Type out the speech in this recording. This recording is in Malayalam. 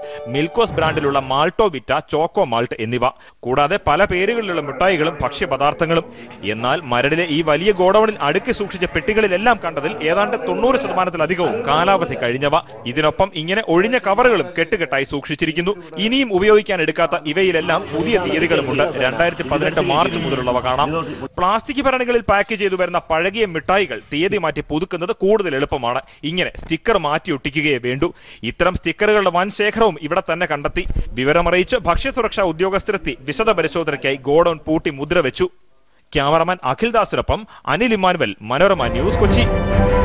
മിൽക്കോസ് ബ്രാൻഡിലുള്ള മാൾട്ടോ വിറ്റ ചോക്കോ മാൾട്ട് എന്നിവ കൂടാതെ പല പേരുകളിലുള്ള മിഠായികളും ഭക്ഷ്യപദാർത്ഥങ്ങളും എന്നാൽ മരടിലെ ഈ വലിയ ഗോഡൌണിൽ അടുക്കി സൂക്ഷിച്ച പെട്ടികളിലെല്ലാം കണ്ടതിൽ ഏതാണ്ട് തൊണ്ണൂറ് ശതമാനത്തിലധികവും കാലാവധി കഴിഞ്ഞവ ഇതിനൊപ്പം ഇങ്ങനെ ഒഴിഞ്ഞ കവറുകളും കെട്ടുകെട്ടായി സൂക്ഷിച്ചിരിക്കുന്നു ഇനിയും ഉപയോഗിക്കാൻ എടുക്കാത്ത ഇവയിലെല്ലാം പുതിയ തീയതികളുമുണ്ട് രണ്ടായിരത്തി പതിനെട്ട് മാർച്ച് മുതലുള്ളവ കാണാം പ്ലാസ്റ്റിക് ഭരണികളിൽ പാക്ക് ചെയ്തു വരുന്ന പഴകിയ മിഠായികൾ തീയതി മാറ്റി പുതുക്കുന്നത് കൂടുതൽ എളുപ്പമാണ് ഇങ്ങനെ സ്റ്റിക്കർ മാറ്റി ഒട്ടിക്കുകയേ വേണ്ടൂ ഇത്തരം സ്റ്റിക്കറുകളുടെ വൻ ശേഖരവും ഇവിടെ തന്നെ കണ്ടെത്തി വിവരമറിയിച്ച് ഭക്ഷ്യസുരക്ഷാ ഉദ്യോഗസ്ഥരെത്തി വിശദ പരിശോധനയ്ക്കായി ഗോഡൌൺ പൂട്ടി മുദ്ര വെച്ചു ക്യാമറമാൻ അഖിൽദാസിനൊപ്പം അനിൽ ഇമാനുവൽ മനോരമ ന്യൂസ് കൊച്ചി